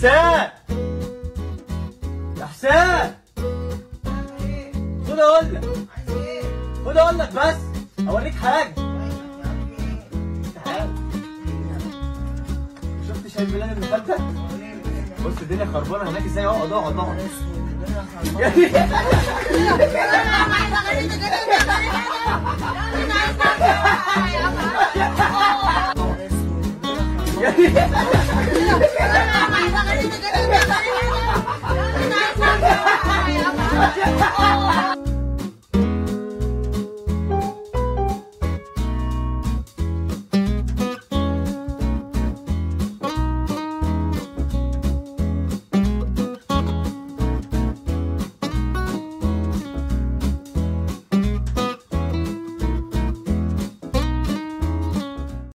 حسام يا حسام خد اقول لك خد اقول لك بس اوريك حاجه تعال شفت شايف ميلاد اللي فات ده؟ بص الدنيا خربانه هناك ازاي اقعد اقعد اقعد Ay,